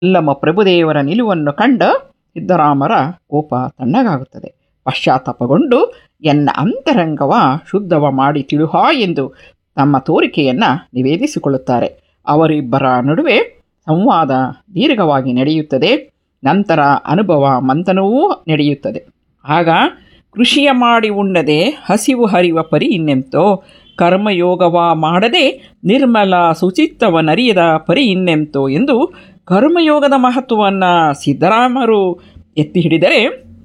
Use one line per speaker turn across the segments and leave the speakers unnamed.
ಅಲ್ಲಮ ಪ್ರಭುದೇವರ ನಿಲುವನ್ನು ಕಂಡ ಸಿದ್ದರಾಮರ ಕೋಪ ತಣ್ಣಗಾಗುತ್ತದೆ ಪಶ್ಚಾತ್ತಾಪಗೊಂಡು ಎನ್ನ ಅಂತರಂಗವ ಶುದ್ಧವ ಮಾಡಿ ತಿಳುಹ ಎಂದು ತಮ್ಮ ತೋರಿಕೆಯನ್ನು ನಿವೇದಿಸಿಕೊಳ್ಳುತ್ತಾರೆ ಅವರಿಬ್ಬರ ನಡುವೆ ಸಂವಾದ ದೀರ್ಘವಾಗಿ ನಡೆಯುತ್ತದೆ ನಂತರ ಅನುಭವ ಮಂಥನವೂ ನಡೆಯುತ್ತದೆ ಆಗ ಕೃಷಿಯ ಮಾಡಿ ಉಣ್ಣದೆ ಹಸಿವು ಹರಿವ ಪರಿ ಇನ್ನೆಂತೋ ಕರ್ಮಯೋಗವ ಮಾಡದೆ ನಿರ್ಮಲ ಶುಚಿತ್ವವನರಿಯದ ಪರಿ ಇನ್ನೆಂತೋ ಎಂದು ಕರ್ಮಯೋಗದ ಮಹತ್ವವನ್ನು ಸಿದ್ದರಾಮರು ಎತ್ತಿ ಹಿಡಿದರೆ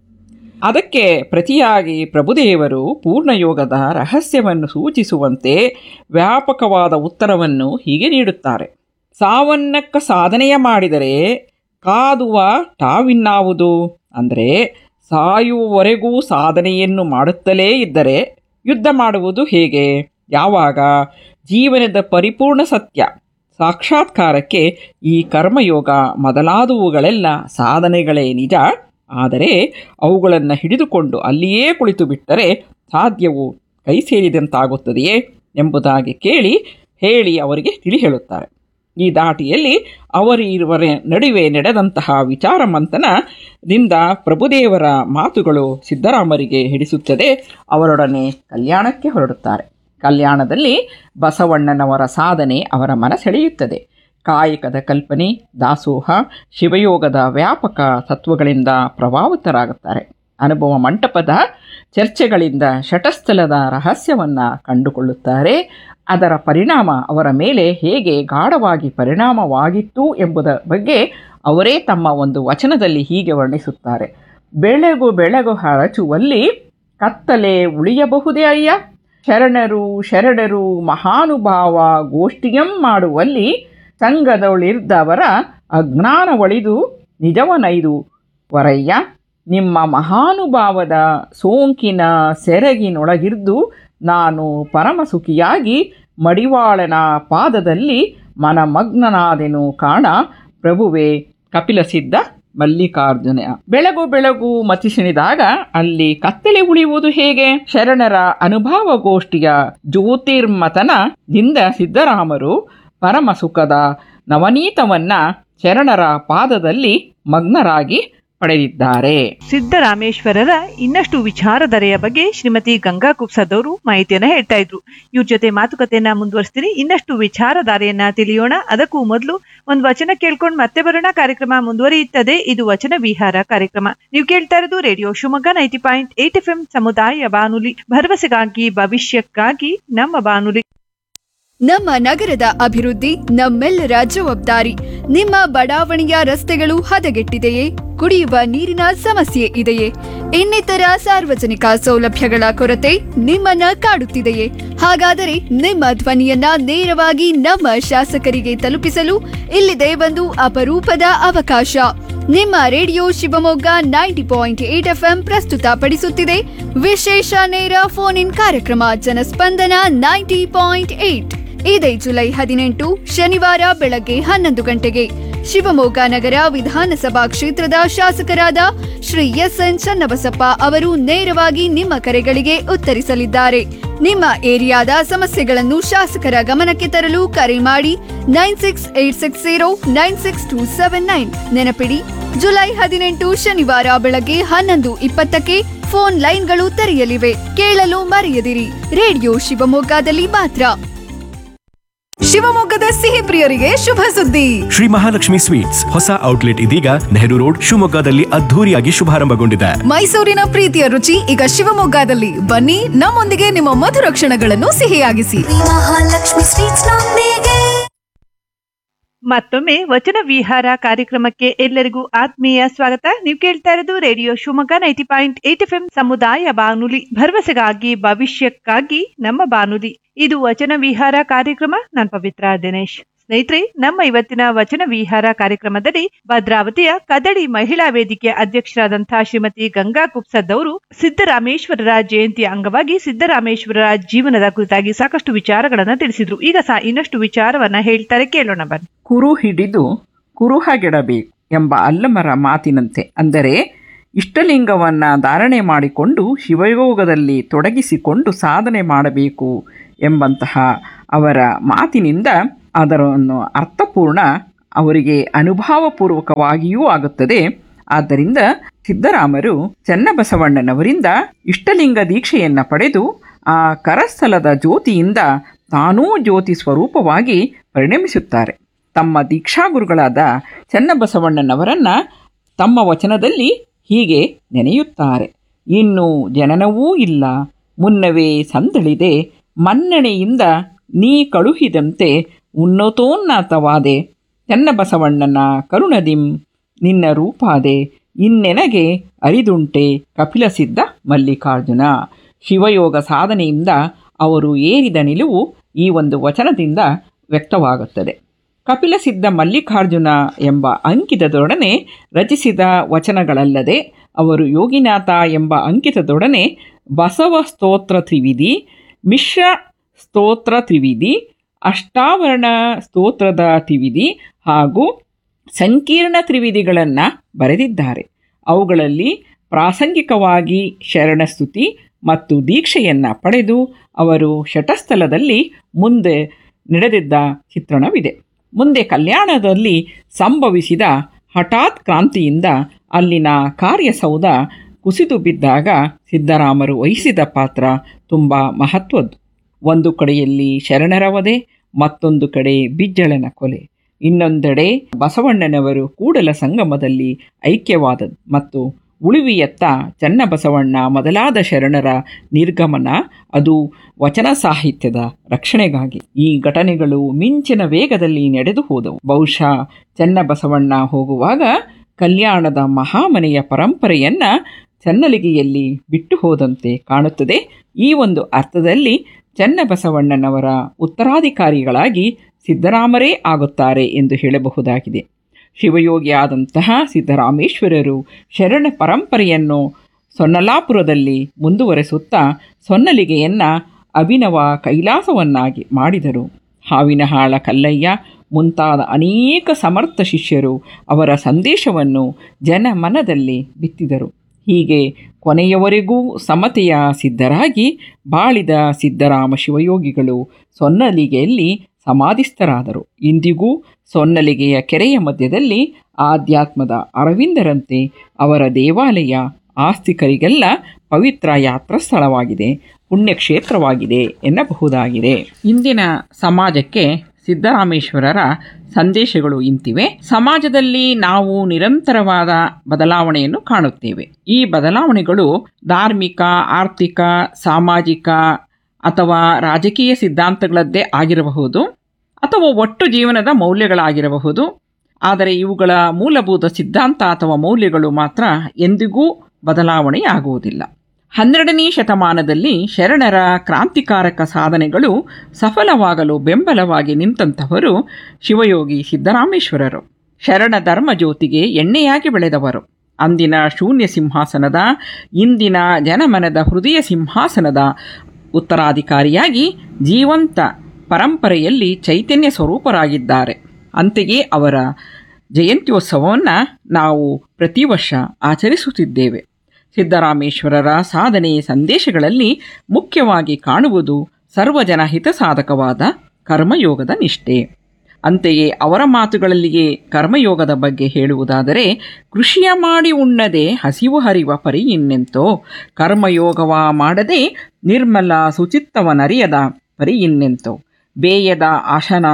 ಅದಕ್ಕೆ ಪ್ರತಿಯಾಗಿ ಪ್ರಭುದೇವರು ಪೂರ್ಣಯೋಗದ ರಹಸ್ಯವನ್ನು ಸೂಚಿಸುವಂತೆ ವ್ಯಾಪಕವಾದ ಉತ್ತರವನ್ನು ಹೀಗೆ ನೀಡುತ್ತಾರೆ ಸಾವನ್ನಕ್ಕ ಸಾಧನೆಯ ಮಾಡಿದರೆ ಕಾದುವ ಟಾವಿನ್ನಾವುದು ಅಂದರೆ ಸಾಯುವವರೆಗೂ ಸಾಧನೆಯನ್ನು ಮಾಡುತ್ತಲೇ ಇದ್ದರೆ ಯುದ್ಧ ಮಾಡುವುದು ಹೇಗೆ ಯಾವಾಗ ಜೀವನದ ಪರಿಪೂರ್ಣ ಸತ್ಯ ಸಾಕ್ಷಾತ್ಕಾರಕ್ಕೆ ಈ ಕರ್ಮಯೋಗ ಮೊದಲಾದವುಗಳೆಲ್ಲ ಸಾಧನೆಗಳೇ ನಿಜ ಆದರೆ ಅವುಗಳನ್ನು ಹಿಡಿದುಕೊಂಡು ಅಲ್ಲಿಯೇ ಕುಳಿತು ಬಿಟ್ಟರೆ ಸಾಧ್ಯವು ಕೈ ಸೇರಿದಂತಾಗುತ್ತದೆಯೇ ಎಂಬುದಾಗಿ ಕೇಳಿ ಹೇಳಿ ಅವರಿಗೆ ತಿಳಿ ಹೇಳುತ್ತಾರೆ ಈ ದಾಟಿಯಲ್ಲಿ ಅವರಿರುವರ ನಡುವೆ ನಡೆದಂತಹ ವಿಚಾರ ಮಂಥನದಿಂದ ಪ್ರಭುದೇವರ ಮಾತುಗಳು ಸಿದ್ದರಾಮರಿಗೆ ಹಿಡಿಸುತ್ತದೆ ಅವರೊಡನೆ ಕಲ್ಯಾಣಕ್ಕೆ ಹೊರಡುತ್ತಾರೆ ಕಲ್ಯಾಣದಲ್ಲಿ ಬಸವಣ್ಣನವರ ಸಾಧನೆ ಅವರ ಮನಸೆಳೆಯುತ್ತದೆ ಕಾಯಕದ ಕಲ್ಪನೆ ದಾಸೋಹ ಶಿವಯೋಗದ ವ್ಯಾಪಕ ತತ್ವಗಳಿಂದ ಪ್ರಭಾವಿತರಾಗುತ್ತಾರೆ ಅನುಭವ ಮಂಟಪದ ಚರ್ಚೆಗಳಿಂದ ಶಟಸ್ಥಲದ ರಹಸ್ಯವನ್ನು ಕಂಡುಕೊಳ್ಳುತ್ತಾರೆ ಅದರ ಪರಿಣಾಮ ಅವರ ಮೇಲೆ ಹೇಗೆ ಗಾಢವಾಗಿ ಪರಿಣಾಮವಾಗಿತ್ತು ಎಂಬುದರ ಬಗ್ಗೆ ಅವರೇ ತಮ್ಮ ಒಂದು ವಚನದಲ್ಲಿ ಹೀಗೆ ವರ್ಣಿಸುತ್ತಾರೆ ಬೆಳಗು ಬೆಳಗು ಹರಚುವಲ್ಲಿ ಕತ್ತಲೆ ಉಳಿಯಬಹುದೇ ಅಯ್ಯ ಶರಣರು ಶರಣರು ಮಹಾನುಭಾವ ಗೋಷ್ಠಿಯಂ ಮಾಡುವಲ್ಲಿ ಸಂಘದೊಳಿರ್ದವರ ಅಜ್ಞಾನ ಒಳಿದು ನಿಜವನೈದು ವರಯ್ಯ ನಿಮ್ಮ ಮಹಾನುಭಾವದ ಸೋಂಕಿನ ಸೆರಗಿನೊಳಗಿರ್ದು ನಾನು ಪರಮಸುಖಿಯಾಗಿ ಮಡಿವಾಳನ ಪಾದದಲ್ಲಿ ಮನಮಗ್ನನಾದೆನು ಕಾಣ ಪ್ರಭುವೆ ಕಪಿಲಸಿದ್ದ ಮಲ್ಲಿಕಾರ್ಜುನ ಬೆಳಗು ಬೆಳಗು ಮತಿಸಿಣಿದಾಗ ಅಲ್ಲಿ ಕತ್ತಲೆ ಉಳಿಯುವುದು ಹೇಗೆ ಶರಣರ ಅನುಭವ ಗೋಷ್ಠಿಯ ಜ್ಯೋತಿರ್ಮತನದಿಂದ ಸಿದ್ದರಾಮರು ಪರಮ ಸುಖದ ನವನೀತವನ್ನ ಶರಣರ ಪಾದದಲ್ಲಿ ಮಗ್ನರಾಗಿ ಪಡೆದಿದ್ದಾರೆ
ಸಿದ್ದರಾಮೇಶ್ವರರ ಇನ್ನಷ್ಟು ವಿಚಾರಧಾರೆಯ ಬಗ್ಗೆ ಶ್ರೀಮತಿ ಗಂಗಾ ಕುಪ್ಸದವರು ಮಾಹಿತಿಯನ್ನ ಹೇಳ್ತಾ ಇದ್ರು ಇವ್ರ ಜೊತೆ ಮಾತುಕತೆಯನ್ನ ಮುಂದುವರಿಸ್ತೀನಿ ಇನ್ನಷ್ಟು ವಿಚಾರಧಾರೆಯನ್ನ ತಿಳಿಯೋಣ ಅದಕ್ಕೂ ಮೊದಲು ಒಂದು ವಚನ ಕೇಳ್ಕೊಂಡು ಮತ್ತೆ ಬರೋಣ ಕಾರ್ಯಕ್ರಮ ಮುಂದುವರಿಯುತ್ತದೆ ಇದು ವಚನ ವಿಹಾರ ಕಾರ್ಯಕ್ರಮ ನೀವು ಕೇಳ್ತಾ ಇರೋದು radio Shivamogga ninety point eight F M ಸಮುದಾಯ ಬಾನುಲಿ ಭರವಸೆಗಾಗಿ ಭವಿಷ್ಯಕ್ಕಾಗಿ ನಮ್ಮ ಬಾನುಲಿ
ನಮ್ಮ ನಗರದ ಅಭಿವೃದ್ಧಿ ನಮ್ಮೆಲ್ಲರ ಜವಾಬ್ದಾರಿ ನಿಮ್ಮ ಬಡಾವಣೆಯ ರಸ್ತೆಗಳು ಹದಗೆಟ್ಟಿದೆಯೇ ಕುಡಿಯುವ ನೀರಿನ ಸಮಸ್ಯೆ ಇದೆಯೇ ಇನ್ನಿತರ ಸಾರ್ವಜನಿಕ ಸೌಲಭ್ಯಗಳ ಕೊರತೆ ನಿಮ್ಮನ್ನ ಕಾಡುತ್ತಿದೆಯೇ ಹಾಗಾದರೆ ನಿಮ್ಮ ಧ್ವನಿಯನ್ನ ನೇರವಾಗಿ ನಮ್ಮ ಶಾಸಕರಿಗೆ ತಲುಪಿಸಲು ಇಲ್ಲಿದೆ ಒಂದು ಅಪರೂಪದ ಅವಕಾಶ ನಿಮ್ಮ radio Shivamogga ninety point eight FM ಪ್ರಸ್ತುತಪಡಿಸುತ್ತಿದೆ ವಿಶೇಷ ನೇರ ಫೋನ್ ಇನ್ ಕಾರ್ಯಕ್ರಮ ಜನಸ್ಪಂದನ ನೈಂಟಿ ಪಾಯಿಂಟ್ ಏಟ್ ಇದೇ ಜುಲೈ ಹದಿನೆಂಟು ಶನಿವಾರ ಬೆಳಗ್ಗೆ ಹನ್ನೊಂದು ಗಂಟೆಗೆ ಶಿವಮೊಗ್ಗ ನಗರ ವಿಧಾನಸಭಾ ಕ್ಷೇತ್ರದ ಶಾಸಕರಾದ ಶ್ರೀ ಎಸ್ ಎನ್ ಚನ್ನಬಸಪ್ಪ ಅವರು ನೇರವಾಗಿ ನಿಮ್ಮ ಕರೆಗಳಿಗೆ ಉತ್ತರಿಸಲಿದ್ದಾರೆ ನಿಮ್ಮ ಏರಿಯಾದ ಸಮಸ್ಯೆಗಳನ್ನು ಶಾಸಕರ ಗಮನಕ್ಕೆ ತರಲು ಕರೆ ಮಾಡಿ nine six eight six zero nine six two seven nine ನೆನಪಿಡಿ ಜುಲೈ ಹದಿನೆಂಟು ಶನಿವಾರ ಬೆಳಗ್ಗೆ ಹನ್ನೊಂದು ಇಪ್ಪತ್ತಕ್ಕೆ ಫೋನ್ ಲೈನ್ಗಳು ತೆರೆಯಲಿವೆ ಕೇಳಲು ಮರೆಯದಿರಿ ರೇಡಿಯೋ ಶಿವಮೊಗ್ಗದಲ್ಲಿ ಮಾತ್ರ
ಶಿವಮೊಗ್ಗದ ಸಿಹಿ ಪ್ರಿಯರಿಗೆ ಶುಭ ಸುದ್ದಿ
ಶ್ರೀ ಮಹಾಲಕ್ಷ್ಮಿ ಸ್ವೀಟ್ಸ್ ಹೊಸ ಔಟ್ಲೆಟ್ ಇದೀಗ ನೆಹರು ರೋಡ್ ಶಿವಮೊಗ್ಗದಲ್ಲಿ ಅದ್ಧೂರಿಯಾಗಿ ಶುಭಾರಂಭಗೊಂಡಿದೆ
ಮೈಸೂರಿನ ಪ್ರೀತಿಯ ರುಚಿ ಈಗ ಶಿವಮೊಗ್ಗದಲ್ಲಿ ಬನ್ನಿ ನಮ್ಮೊಂದಿಗೆ ನಿಮ್ಮ ಮಧುರ ಕ್ಷಣಗಳನ್ನು ಸಿಹಿಯಾಗಿಸಿ
ಮಹಾಲಕ್ಷ್ಮಿ ಸ್ವೀಟ್ಸ್ ನೊಂದಿಗೆ
ಮತ್ತೊಮ್ಮೆ ವಚನ ವಿಹಾರ ಕಾರ್ಯಕ್ರಮಕ್ಕೆ ಎಲ್ಲರಿಗೂ ಆತ್ಮೀಯ ಸ್ವಾಗತ ನೀವು ಕೇಳ್ತಾ ಇರೋದು radio Shivamogga ninety point eight F M ಸಮುದಾಯ ಬಾನುಲಿ ಭರವಸೆಗಾಗಿ ಭವಿಷ್ಯಕ್ಕಾಗಿ ನಮ್ಮ ಬಾನುಲಿ ಇದು ವಚನ ವಿಹಾರ ಕಾರ್ಯಕ್ರಮ ನಾನು ಪವಿತ್ರ ದಿನೇಶ್ ಸ್ನೇಹಿತರೆ ನಮ್ಮ ಇವತ್ತಿನ ವಚನ ವಿಹಾರ ಕಾರ್ಯಕ್ರಮದಲ್ಲಿ ಭದ್ರಾವತಿಯ ಕದಡಿ ಮಹಿಳಾ ವೇದಿಕೆ ಅಧ್ಯಕ್ಷರಾದಂತಹ ಶ್ರೀಮತಿ ಗಂಗಾ ಕುಪ್ಸದ್ ಅವರು ಸಿದ್ದರಾಮೇಶ್ವರರ ಜಯಂತಿಯ ಅಂಗವಾಗಿ ಸಿದ್ದರಾಮೇಶ್ವರರ ಜೀವನದ ಕುರಿತಾಗಿ ಸಾಕಷ್ಟು ವಿಚಾರಗಳನ್ನ ತಿಳಿಸಿದ್ರು ಈಗ ಸಹ ಇನ್ನಷ್ಟು ವಿಚಾರವನ್ನ ಹೇಳ್ತಾರೆ ಕೇಳೋಣ ಬನ್ನಿ
ಕುರು ಹಿಡಿದು ಕುರುಹಗೆಡಬೇಕು ಎಂಬ ಅಲ್ಲಮರ ಮಾತಿನಂತೆ ಅಂದರೆ ಇಷ್ಟಲಿಂಗವನ್ನು ಧಾರಣೆ ಮಾಡಿಕೊಂಡು ಶಿವಯೋಗದಲ್ಲಿ ತೊಡಗಿಸಿಕೊಂಡು ಸಾಧನೆ ಮಾಡಬೇಕು ಎಂಬಂತಹ ಅವರ ಮಾತಿನಿಂದ ಅದರನ್ನು ಅರ್ಥಪೂರ್ಣ ಅವರಿಗೆ ಅನುಭವಪೂರ್ವಕವಾಗಿಯೂ ಆಗುತ್ತದೆ ಆದ್ದರಿಂದ ಸಿದ್ದರಾಮರು ಚನ್ನಬಸವಣ್ಣನವರಿಂದ ಇಷ್ಟಲಿಂಗ ದೀಕ್ಷೆಯನ್ನು ಪಡೆದು ಆ ಕರಸ್ಥಲದ ಜ್ಯೋತಿಯಿಂದ ತಾನೂ ಜ್ಯೋತಿ ಸ್ವರೂಪವಾಗಿ ಪರಿಣಮಿಸುತ್ತಾರೆ ತಮ್ಮ ದೀಕ್ಷಾಗುರುಗಳಾದ ಚನ್ನಬಸವಣ್ಣನವರನ್ನ ತಮ್ಮ ವಚನದಲ್ಲಿ ಹೀಗೆ ನೆನೆಯುತ್ತಾರೆ ಇನ್ನು ಜನನವೂ ಇಲ್ಲ ಮುನ್ನವೇ ಸಂದಳಿದೆ ಮನ್ನಣೆಯಿಂದ ನೀ ಕಳುಹಿದಂತೆ ಉನ್ನತೋನ್ನತವಾದೆ ಚನ್ನಬಸವಣ್ಣನ ಕರುಣದಿಂ ನಿನ್ನ ರೂಪಾದೆ ಇನ್ನೆನಗೆ ಅರಿದುಂಟೆ ಕಪಿಲಸಿದ್ಧ ಮಲ್ಲಿಕಾರ್ಜುನ ಶಿವಯೋಗ ಸಾಧನೆಯಿಂದ ಅವರು ಏರಿದ ನಿಲುವು ಈ ಒಂದು ವಚನದಿಂದ ವ್ಯಕ್ತವಾಗುತ್ತದೆ ಕಪಿಲಸಿದ್ಧ ಮಲ್ಲಿಕಾರ್ಜುನ ಎಂಬ ಅಂಕಿತದೊಡನೆ ರಚಿಸಿದ ವಚನಗಳಲ್ಲದೆ ಅವರು ಯೋಗಿನಾಥ ಎಂಬ ಅಂಕಿತದೊಡನೆ ಬಸವ ಸ್ತೋತ್ರ ತ್ರಿವಿಧಿ ಮಿಶ್ರ ಸ್ತೋತ್ರ ತ್ರಿವಿಧಿ ಅಷ್ಟಾವರಣ ಸ್ತೋತ್ರದ ತ್ರಿವಿಧಿ ಹಾಗೂ ಸಂಕೀರ್ಣ ತ್ರಿವಿಧಿಗಳನ್ನು ಬರೆದಿದ್ದಾರೆ ಅವುಗಳಲ್ಲಿ ಪ್ರಾಸಂಗಿಕವಾಗಿ ಶರಣಸ್ತುತಿ ಮತ್ತು ದೀಕ್ಷೆಯನ್ನು ಪಡೆದು ಅವರು ಶಟಸ್ಥಲದಲ್ಲಿ ಮುಂದೆ ನಡೆದಿದ್ದ ಚಿತ್ರಣವಿದೆ ಮುಂದೆ ಕಲ್ಯಾಣದಲ್ಲಿ ಸಂಭವಿಸಿದ ಹಠಾತ್ ಕ್ರಾಂತಿಯಿಂದ ಅಲ್ಲಿನ ಕಾರ್ಯಸೌಧ ಕುಸಿದು ಬಿದ್ದಾಗ ಸಿದ್ದರಾಮರು ವಹಿಸಿದ ಪಾತ್ರ ತುಂಬ ಮಹತ್ವದ್ದು ಒಂದು ಕಡೆಯಲ್ಲಿ ಶರಣರ ವಧೆ ಮತ್ತೊಂದು ಕಡೆ ಬಿಜ್ಜಳನ ಕೊಲೆ ಇನ್ನೊಂದೆಡೆ ಬಸವಣ್ಣನವರು ಕೂಡಲ ಸಂಗಮದಲ್ಲಿ ಐಕ್ಯವಾದದ್ದು ಮತ್ತು ಉಳಿವಿಯತ್ತ ಚನ್ನಬಸವಣ್ಣ ಮೊದಲಾದ ಶರಣರ ನಿರ್ಗಮನ ಅದು ವಚನ ಸಾಹಿತ್ಯದ ರಕ್ಷಣೆಗಾಗಿ ಈ ಘಟನೆಗಳು ಮಿಂಚಿನ ವೇಗದಲ್ಲಿ ನಡೆದು ಹೋದವು ಬಹುಶಃ ಚನ್ನಬಸವಣ್ಣ ಹೋಗುವಾಗ ಕಲ್ಯಾಣದ ಮಹಾಮನೆಯ ಪರಂಪರೆಯನ್ನ ಚನ್ನಲಿಗೆಯಲ್ಲಿ ಬಿಟ್ಟು ಹೋದಂತೆ ಕಾಣುತ್ತದೆ ಈ ಒಂದು ಅರ್ಥದಲ್ಲಿ ಚನ್ನಬಸವಣ್ಣನವರ ಉತ್ತರಾಧಿಕಾರಿಗಳಾಗಿ ಸಿದ್ದರಾಮರೇ ಆಗುತ್ತಾರೆ ಎಂದು ಹೇಳಬಹುದಾಗಿದೆ ಶಿವಯೋಗಿಯಾದಂತಹ ಸಿದ್ದರಾಮೇಶ್ವರರು ಶರಣ ಪರಂಪರೆಯನ್ನು ಸೊನ್ನಲಾಪುರದಲ್ಲಿ ಮುಂದುವರೆಸುತ್ತಾ ಸೊನ್ನಲಿಗೆಯನ್ನು ಅಭಿನವ ಕೈಲಾಸವನ್ನಾಗಿ ಮಾಡಿದರು ಹಾವಿನಹಾಳ ಕಲ್ಲಯ್ಯ ಮುಂತಾದ ಅನೇಕ ಸಮರ್ಥ ಶಿಷ್ಯರು ಅವರ ಸಂದೇಶವನ್ನು ಜನಮನದಲ್ಲಿ ಬಿತ್ತಿದರು ಹೀಗೆ ಕೊನೆಯವರೆಗೂ ಸಮತೆಯ ಸಿದ್ಧರಾಗಿ ಬಾಳಿದ ಸಿದ್ದರಾಮ ಶಿವಯೋಗಿಗಳು ಸೊನ್ನಲಿಗೆಯಲ್ಲಿ ಸಮಾಧಿಸ್ಥರಾದರು ಇಂದಿಗೂ ಸೊನ್ನಲಿಗೆಯ ಕೆರೆಯ ಮಧ್ಯದಲ್ಲಿ ಆಧ್ಯಾತ್ಮದ ಅರವಿಂದರಂತೆ ಅವರ ದೇವಾಲಯ ಆಸ್ತಿಕರಿಗೆಲ್ಲ ಪವಿತ್ರ ಯಾತ್ರಾ ಸ್ಥಳವಾಗಿದೆ ಪುಣ್ಯಕ್ಷೇತ್ರವಾಗಿದೆ ಎನ್ನಬಹುದಾಗಿದೆ ಇಂದಿನ ಸಮಾಜಕ್ಕೆ ಸಿದ್ದರಾಮೇಶ್ವರರ ಸಂದೇಶಗಳು ಇಂತಿವೆ ಸಮಾಜದಲ್ಲಿ ನಾವು ನಿರಂತರವಾದ ಬದಲಾವಣೆಯನ್ನು ಕಾಣುತ್ತೇವೆ ಈ ಬದಲಾವಣೆಗಳು ಧಾರ್ಮಿಕ ಆರ್ಥಿಕ ಸಾಮಾಜಿಕ ಅಥವಾ ರಾಜಕೀಯ ಸಿದ್ಧಾಂತಗಳದ್ದೇ ಆಗಿರಬಹುದು ಅಥವಾ ಒಟ್ಟು ಜೀವನದ ಮೌಲ್ಯಗಳಾಗಿರಬಹುದು ಆದರೆ ಇವುಗಳ ಮೂಲಭೂತ ಸಿದ್ಧಾಂತ ಅಥವಾ ಮೌಲ್ಯಗಳು ಮಾತ್ರ ಎಂದಿಗೂ ಬದಲಾವಣೆಯಾಗುವುದಿಲ್ಲ ಹನ್ನೆರಡನೇ ಶತಮಾನದಲ್ಲಿ ಶರಣರ ಕ್ರಾಂತಿಕಾರಕ ಸಾಧನೆಗಳು ಸಫಲವಾಗಲು ಬೆಂಬಲವಾಗಿ ನಿಂತಂತಹವರು ಶಿವಯೋಗಿ ಸಿದ್ದರಾಮೇಶ್ವರರು ಶರಣ ಧರ್ಮ ಜ್ಯೋತಿಗೆ ಎಣ್ಣೆಯಾಗಿ ಬೆಳೆದವರು ಅಂದಿನ ಶೂನ್ಯ ಸಿಂಹಾಸನದ ಇಂದಿನ ಜನಮನದ ಹೃದಯ ಸಿಂಹಾಸನದ ಉತ್ತರಾಧಿಕಾರಿಯಾಗಿ ಜೀವಂತ ಪರಂಪರೆಯಲ್ಲಿ ಚೈತನ್ಯ ಸ್ವರೂಪರಾಗಿದ್ದಾರೆ ಅಂತೆಯೇ ಅವರ ಜಯಂತ್ಯೋತ್ಸವವನ್ನು ನಾವು ಪ್ರತಿ ವರ್ಷ ಆಚರಿಸುತ್ತಿದ್ದೇವೆ ಸಿದ್ದರಾಮೇಶ್ವರರ ಸಾಧನೆ ಸಂದೇಶಗಳಲ್ಲಿ ಮುಖ್ಯವಾಗಿ ಕಾಣುವುದು ಸರ್ವಜನ ಹಿತಸಾಧಕವಾದ ಕರ್ಮಯೋಗದ ನಿಷ್ಠೆ ಅಂತೆಯೇ ಅವರ ಮಾತುಗಳಲ್ಲಿಯೇ ಕರ್ಮಯೋಗದ ಬಗ್ಗೆ ಹೇಳುವುದಾದರೆ ಕೃಷಿಯ ಮಾಡಿ ಉಣ್ಣದೆ ಹಸಿವು ಹರಿವ ಪರಿ ಇನ್ನೆಂತೋ ಕರ್ಮಯೋಗವ ಮಾಡದೆ ನಿರ್ಮಲ ಶುಚಿತ್ವವನರಿಯದ ಪರಿ ಇನ್ನೆಂತೋ ಬೇಯದ ಆಶನ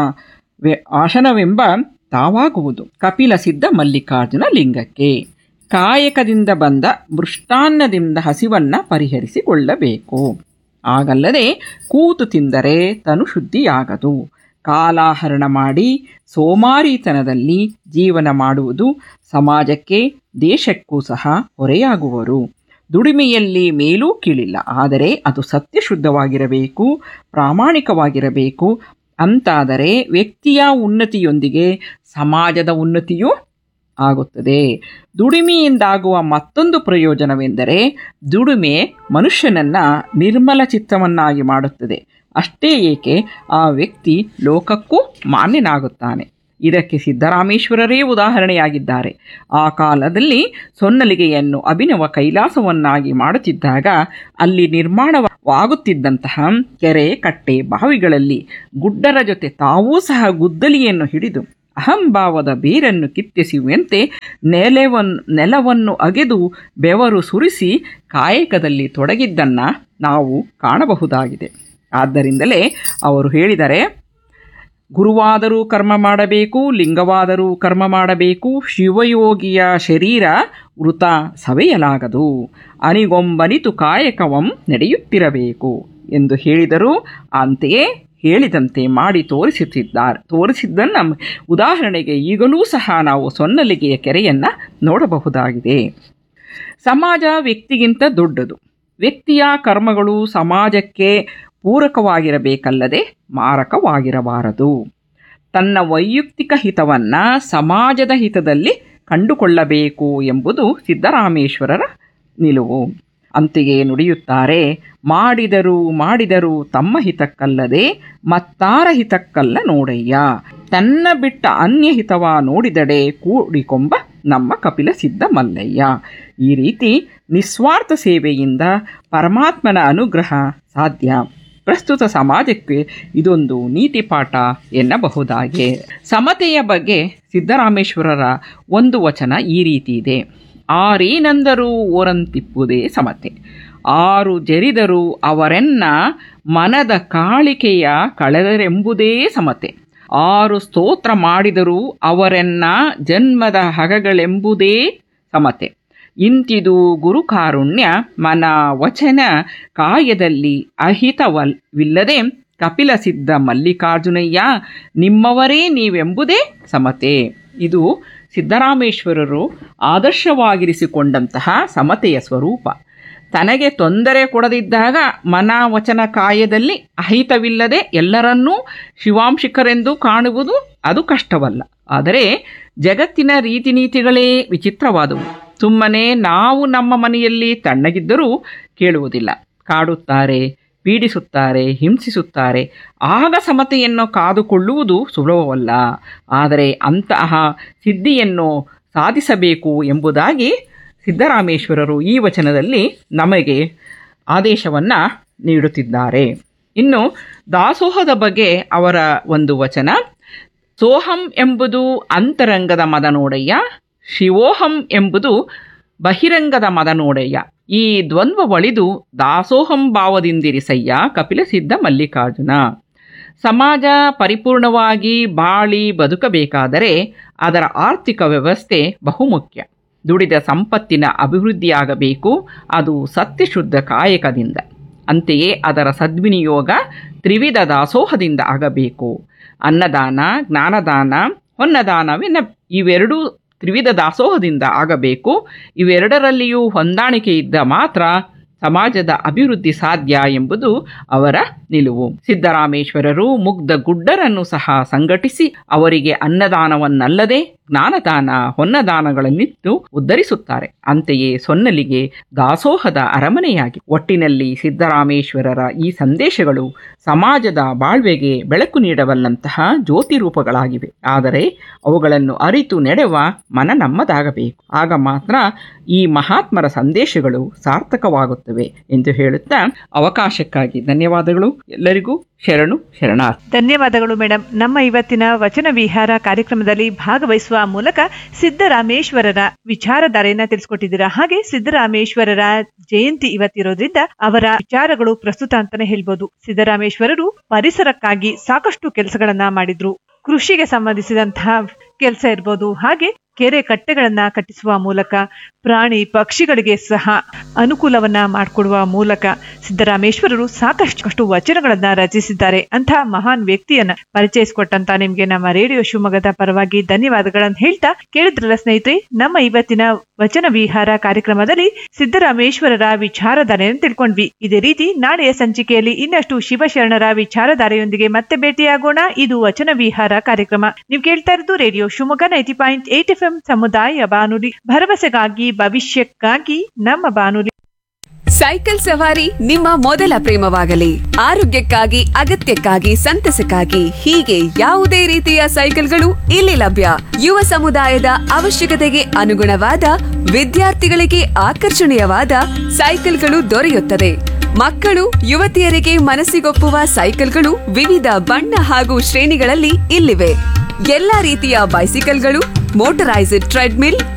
ಆಶನವೆಂಬ ತಾವಾಗುವುದು ಕಪಿಲ ಸಿದ್ಧ ಮಲ್ಲಿಕಾರ್ಜುನ ಲಿಂಗಕ್ಕೆ ಕಾಯಕದಿಂದ ಬಂದ ಮೃಷ್ಟಾನ್ನದಿಂದ ಹಸಿವನ್ನ ಪರಿಹರಿಸಿಕೊಳ್ಳಬೇಕು ಆಗಲ್ಲದೆ ಕೂತು ತಿಂದರೆ ತನು ಶುದ್ಧಿಯಾಗದು ಕಾಲಾಹರಣ ಮಾಡಿ ಸೋಮಾರಿತನದಲ್ಲಿ ಜೀವನ ಮಾಡುವುದು ಸಮಾಜಕ್ಕೆ ದೇಶಕ್ಕೂ ಸಹ ಹೊರೆಯಾಗುವರು ದುಡಿಮೆಯಲ್ಲಿ ಮೇಲೂ ಕೀಳಿಲ್ಲ ಆದರೆ ಅದು ಸತ್ಯಶುದ್ಧವಾಗಿರಬೇಕು ಪ್ರಾಮಾಣಿಕವಾಗಿರಬೇಕು ಅಂತಾದರೆ ವ್ಯಕ್ತಿಯ ಉನ್ನತಿಯೊಂದಿಗೆ ಸಮಾಜದ ಉನ್ನತಿಯೂ ಆಗುತ್ತದೆ ದುಡಿಮೆಯಿಂದಾಗುವ ಮತ್ತೊಂದು ಪ್ರಯೋಜನವೆಂದರೆ ದುಡಿಮೆ ಮನುಷ್ಯನನ್ನು ನಿರ್ಮಲ ಚಿತ್ತವನ್ನಾಗಿ ಮಾಡುತ್ತದೆ ಅಷ್ಟೇ ಏಕೆ ಆ ವ್ಯಕ್ತಿ ಲೋಕಕ್ಕೂ ಮಾನ್ಯನಾಗುತ್ತಾನೆ ಇದಕ್ಕೆ ಸಿದ್ದರಾಮೇಶ್ವರರೇ ಉದಾಹರಣೆಯಾಗಿದ್ದಾರೆ ಆ ಕಾಲದಲ್ಲಿ ಸೊನ್ನಲಿಗೆಯನ್ನು ಅಭಿನವ ಕೈಲಾಸವನ್ನಾಗಿ ಮಾಡುತ್ತಿದ್ದಾಗ ಅಲ್ಲಿ ನಿರ್ಮಾಣವಾಗುತ್ತಿದ್ದಂತಹ ಕೆರೆ ಕಟ್ಟೆ ಬಾವಿಗಳಲ್ಲಿ ಗುಡ್ಡರ ಜೊತೆ ತಾವೂ ಸಹ ಗುದ್ದಲಿಯನ್ನು ಹಿಡಿದು ಅಹಂಭಾವದ ಬೇರನ್ನು ಕಿತ್ತೆಸೆಯುವಂತೆ ನೆಲವನ್ನು ನೆಲವನ್ನು ಅಗೆದು ಬೆವರು ಸುರಿಸಿ ಕಾಯಕದಲ್ಲಿ ತೊಡಗಿದ್ದನ್ನು ನಾವು ಕಾಣಬಹುದಾಗಿದೆ ಆದ್ದರಿಂದಲೇ ಅವರು ಹೇಳಿದರೆ ಗುರುವಾದರೂ ಕರ್ಮ ಮಾಡಬೇಕು ಲಿಂಗವಾದರೂ ಕರ್ಮ ಮಾಡಬೇಕು ಶಿವಯೋಗಿಯ ಶರೀರ ವೃತ ಸವೆಯಲಾಗದು ಅನಿಗೊಂಬನಿತು ಕಾಯಕವಂ ನಡೆಯುತ್ತಿರಬೇಕು ಎಂದು ಹೇಳಿದರು ಅಂತೆಯೇ ಹೇಳಿದಂತೆ ಮಾಡಿ ತೋರಿಸುತ್ತಿದ್ದಾರೆ ತೋರಿಸಿದ್ದನ್ನು ಉದಾಹರಣೆಗೆ ಈಗಲೂ ಸಹ ನಾವು ಸೊನ್ನಲಿಗೆಯ ಕೆರೆಯನ್ನು ನೋಡಬಹುದಾಗಿದೆ ಸಮಾಜ ವ್ಯಕ್ತಿಗಿಂತ ದೊಡ್ಡದು ವ್ಯಕ್ತಿಯ ಕರ್ಮಗಳು ಸಮಾಜಕ್ಕೆ ಪೂರಕವಾಗಿರಬೇಕಲ್ಲದೆ ಮಾರಕವಾಗಿರಬಾರದು ತನ್ನ ವೈಯಕ್ತಿಕ ಹಿತವನ್ನು ಸಮಾಜದ ಹಿತದಲ್ಲಿ ಕಂಡುಕೊಳ್ಳಬೇಕು ಎಂಬುದು ಸಿದ್ದರಾಮೇಶ್ವರರ ನಿಲುವು ಅಂತೆಯೇ ನುಡಿಯುತ್ತಾರೆ ಮಾಡಿದರು ಮಾಡಿದರು ತಮ್ಮ ಹಿತಕ್ಕಲ್ಲದೆ ಮತ್ತಾರ ಹಿತಕ್ಕಲ್ಲ ನೋಡಯ್ಯ ತನ್ನ ಬಿಟ್ಟ ಅನ್ಯ ಹಿತವ ನೋಡಿದಡೆ ಕೂಡಿಕೊಂಬ ನಮ್ಮ ಕಪಿಲ ಸಿದ್ಧ ಮಲ್ಲಯ್ಯ ಈ ರೀತಿ ನಿಸ್ವಾರ್ಥ ಸೇವೆಯಿಂದ ಪರಮಾತ್ಮನ ಅನುಗ್ರಹ ಸಾಧ್ಯ ಪ್ರಸ್ತುತ ಸಮಾಜಕ್ಕೆ ಇದೊಂದು ನೀತಿ ಪಾಠ ಎನ್ನಬಹುದಾಗೆ ಸಮತೆಯ ಬಗ್ಗೆ ಸಿದ್ದರಾಮೇಶ್ವರರ ಒಂದು ವಚನ ಈ ರೀತಿ ಇದೆ ಆರೇನೆಂದರೂ ಓರಂತಿಪ್ಪುದೇ ಸಮತೆ ಆರು ಜರಿದರು ಅವರೆನ್ನ ಮನದ ಕಾಳಿಕೆಯ ಕಳೆದರೆಂಬುದೇ ಸಮತೆ ಆರು ಸ್ತೋತ್ರ ಮಾಡಿದರೂ ಅವರೆನ್ನ ಜನ್ಮದ ಹಗಗಳೆಂಬುದೇ ಸಮತೆ ಇಂತಿದು ಗುರುಕಾರುಣ್ಯ ಮನ ವಚನ ಕಾಯದಲ್ಲಿ ಅಹಿತವಲ್ವಿಲ್ಲದೆ ಕಪಿಲ ಸಿದ್ಧ ಮಲ್ಲಿಕಾರ್ಜುನಯ್ಯ ನಿಮ್ಮವರೇ ನೀವೆಂಬುದೇ ಸಮತೆ ಇದು ಸಿದ್ದರಾಮೇಶ್ವರರು ಆದರ್ಶವಾಗಿರಿಸಿಕೊಂಡಂತಹ ಸಮತೆಯ ಸ್ವರೂಪ ತನಗೆ ತೊಂದರೆ ಕೊಡದಿದ್ದಾಗ ಮನ ವಚನ ಕಾಯದಲ್ಲಿ ಅಹಿತವಿಲ್ಲದೆ ಎಲ್ಲರನ್ನೂ ಶಿವಾಂಶಿಕರೆಂದು ಕಾಣುವುದು ಅದು ಕಷ್ಟವಲ್ಲ ಆದರೆ ಜಗತ್ತಿನ ರೀತಿ ನೀತಿಗಳೇ ವಿಚಿತ್ರವಾದವು ಸುಮ್ಮನೆ ನಾವು ನಮ್ಮ ಮನೆಯಲ್ಲಿ ತಣ್ಣಗಿದ್ದರೂ ಕೇಳುವುದಿಲ್ಲ ಕಾಡುತ್ತಾರೆ ಪೀಡಿಸುತ್ತಾರೆ ಹಿಂಸಿಸುತ್ತಾರೆ ಆಗ ಸಮತೆಯನ್ನು ಕಾದುಕೊಳ್ಳುವುದು ಸುಲಭವಲ್ಲ ಆದರೆ ಅಂತಹ ಸಿದ್ಧಿಯನ್ನು ಸಾಧಿಸಬೇಕು ಎಂಬುದಾಗಿ ಸಿದ್ದರಾಮೇಶ್ವರರು ಈ ವಚನದಲ್ಲಿ ನಮಗೆ ಆದೇಶವನ್ನು ನೀಡುತ್ತಿದ್ದಾರೆ ಇನ್ನು ದಾಸೋಹದ ಬಗ್ಗೆ ಅವರ ಒಂದು ವಚನ ಸೋಹಂ ಎಂಬುದು ಅಂತರಂಗದ ಮದ ನೋಡಯ್ಯ ಶಿವೋಹಂ ಎಂಬುದು ಬಹಿರಂಗದ ಮದ ನೋಡಯ್ಯ ಈ ದ್ವಂದ್ವ ಒಳಿದು ದಾಸೋಹಂ ಭಾವದಿಂದಿರಿಸಯ್ಯ ಕಪಿಲ ಸಿದ್ಧ ಮಲ್ಲಿಕಾರ್ಜುನ ಸಮಾಜ ಪರಿಪೂರ್ಣವಾಗಿ ಬಾಳಿ ಬದುಕಬೇಕಾದರೆ ಅದರ ಆರ್ಥಿಕ ವ್ಯವಸ್ಥೆ ಬಹುಮುಖ್ಯ ದುಡಿದ ಸಂಪತ್ತಿನ ಅಭಿವೃದ್ಧಿಯಾಗಬೇಕು ಅದು ಸತ್ಯಶುದ್ಧ ಕಾಯಕದಿಂದ ಅಂತೆಯೇ ಅದರ ಸದ್ವಿನಿಯೋಗ ತ್ರಿವಿಧ ದಾಸೋಹದಿಂದ ಆಗಬೇಕು ಅನ್ನದಾನ ಜ್ಞಾನದಾನ ಹೊನ್ನದಾನವೆನ್ನ ಇವೆರಡೂ ತ್ರಿವಿಧ ದಾಸೋಹದಿಂದ ಆಗಬೇಕು ಇವೆರಡರಲ್ಲಿಯೂ ಹೊಂದಾಣಿಕೆ ಇದ್ದ ಮಾತ್ರ ಸಮಾಜದ ಅಭಿವೃದ್ಧಿ ಸಾಧ್ಯ ಎಂಬುದು ಅವರ ನಿಲುವು ಸಿದ್ದರಾಮೇಶ್ವರರು ಮುಗ್ಧ ಗುಡ್ಡರನ್ನು ಸಹ ಸಂಘಟಿಸಿ ಅವರಿಗೆ ಅನ್ನದಾನವನ್ನಲ್ಲದೆ ಜ್ಞಾನದಾನ ಹೊನ್ನದಾನಗಳನ್ನಿತ್ತು ಉದ್ಧರಿಸುತ್ತಾರೆ ಅಂತೆಯೇ ಸೊನ್ನಲಿಗೆ ದಾಸೋಹದ ಅರಮನೆಯಾಗಿ ಒಟ್ಟಿನಲ್ಲಿ ಸಿದ್ದರಾಮೇಶ್ವರರ ಈ ಸಂದೇಶಗಳು ಸಮಾಜದ ಬಾಳ್ವೆಗೆ ಬೆಳಕು ನೀಡಬಲ್ಲಂತಹ ಜ್ಯೋತಿ ರೂಪಗಳಾಗಿವೆ ಆದರೆ ಅವುಗಳನ್ನು ಅರಿತು ನೆಡೆವ ಮನ ನಮ್ಮದಾಗಬೇಕು ಆಗ ಮಾತ್ರ ಈ ಮಹಾತ್ಮರ ಸಂದೇಶಗಳು ಸಾರ್ಥಕವಾಗುತ್ತವೆ ಎಂದು ಹೇಳುತ್ತಾ ಅವಕಾಶಕ್ಕಾಗಿ ಧನ್ಯವಾದಗಳು ಎಲ್ಲರಿಗೂ ಶರಣು ಶರಣಾರ್ಥಿ
ಧನ್ಯವಾದಗಳು ಮೇಡಮ್ ನಮ್ಮ ಇವತ್ತಿನ ವಚನ ವಿಹಾರ ಕಾರ್ಯಕ್ರಮದಲ್ಲಿ ಭಾಗವಹಿಸುವ ಮೂಲಕ ಸಿದ್ದರಾಮೇಶ್ವರರ ವಿಚಾರಧಾರೆಯನ್ನ ತಿಳಿಸ್ಕೊಟ್ಟಿದ್ದೀರಾ ಹಾಗೆ ಸಿದ್ದರಾಮೇಶ್ವರರ ಜಯಂತಿ ಇವತ್ತಿರೋದ್ರಿಂದ ಅವರ ವಿಚಾರಗಳು ಪ್ರಸ್ತುತ ಅಂತಾನೆ ಹೇಳ್ಬೋದು ಸಿದ್ದರಾಮೇಶ್ವರರು ಪರಿಸರಕ್ಕಾಗಿ ಸಾಕಷ್ಟು ಕೆಲಸಗಳನ್ನ ಮಾಡಿದ್ರು ಕೃಷಿಗೆ ಸಂಬಂಧಿಸಿದಂತಹ ಕೆಲಸ ಇರ್ಬೋದು ಹಾಗೆ ಕೆರೆ ಕಟ್ಟೆಗಳನ್ನ ಕಟ್ಟಿಸುವ ಮೂಲಕ ಪ್ರಾಣಿ ಪಕ್ಷಿಗಳಿಗೆ ಸಹ ಅನುಕೂಲವನ್ನ ಮಾಡಿಕೊಡುವ ಮೂಲಕ ಸಿದ್ದರಾಮೇಶ್ವರರು ಸಾಕಷ್ಟು ವಚನಗಳನ್ನ ರಚಿಸಿದ್ದಾರೆ ಅಂತ ಮಹಾನ್ ವ್ಯಕ್ತಿಯನ್ನ ಪರಿಚಯಿಸಿಕೊಟ್ಟಂತ ನಿಮ್ಗೆ ನಮ್ಮ ರೇಡಿಯೋ ಶಿವಮೊಗ್ಗದ ಪರವಾಗಿ ಧನ್ಯವಾದಗಳನ್ನ ಹೇಳ್ತಾ ಕೇಳಿದ್ರಲ್ಲ ಸ್ನೇಹಿತರೆ ನಮ್ಮ ಇವತ್ತಿನ ವಚನ ವಿಹಾರ ಕಾರ್ಯಕ್ರಮದಲ್ಲಿ ಸಿದ್ದರಾಮೇಶ್ವರರ ವಿಚಾರಧಾರೆಯನ್ನು ತಿಳ್ಕೊಂಡ್ವಿ ಇದೇ ರೀತಿ ನಾಳೆಯ ಸಂಚಿಕೆಯಲ್ಲಿ ಇನ್ನಷ್ಟು ಶಿವಶರಣರ ವಿಚಾರಧಾರೆಯೊಂದಿಗೆ ಮತ್ತೆ ಭೇಟಿಯಾಗೋಣ ಇದು ವಚನ ವಿಹಾರ ಕಾರ್ಯಕ್ರಮ ನೀವು ಕೇಳ್ತಾ ಇರೋದು radio Shivamogga ninety point eight F M ಸಮುದಾಯ ಬಾನುಲಿ ಭರವಸೆಗಾಗಿ ಭವಿಷ್ಯಕ್ಕಾಗಿ ನಮ್ಮ ಬಾನುಲಿ
ಸೈಕಲ್ ಸವಾರಿ ನಿಮ್ಮ ಮೊದಲ ಪ್ರೇಮವಾಗಲಿ ಆರೋಗ್ಯಕ್ಕಾಗಿ ಅಗತ್ಯಕ್ಕಾಗಿ ಸಂತಸಕ್ಕಾಗಿ ಹೀಗೆ ಯಾವುದೇ ರೀತಿಯ ಸೈಕಲ್ಗಳು ಇಲ್ಲಿ ಲಭ್ಯ ಯುವ ಸಮುದಾಯದ ಅವಶ್ಯಕತೆಗೆ ಅನುಗುಣವಾದ ವಿದ್ಯಾರ್ಥಿಗಳಿಗೆ ಆಕರ್ಷಣೀಯವಾದ ಸೈಕಲ್ಗಳು ದೊರೆಯುತ್ತದೆ ಮಕ್ಕಳು ಯುವತಿಯರಿಗೆ ಮನಸ್ಸಿಗೊಪ್ಪುವ ಸೈಕಲ್ಗಳು ವಿವಿಧ ಬಣ್ಣ ಹಾಗೂ ಶ್ರೇಣಿಗಳಲ್ಲಿ ಇಲ್ಲಿವೆ ಎಲ್ಲಾ ರೀತಿಯ ಬೈಸಿಕಲ್ಗಳು ಮೋಟರೈಸ್ಡ್ ಟ್ರೆಡ್ಮಿಲ್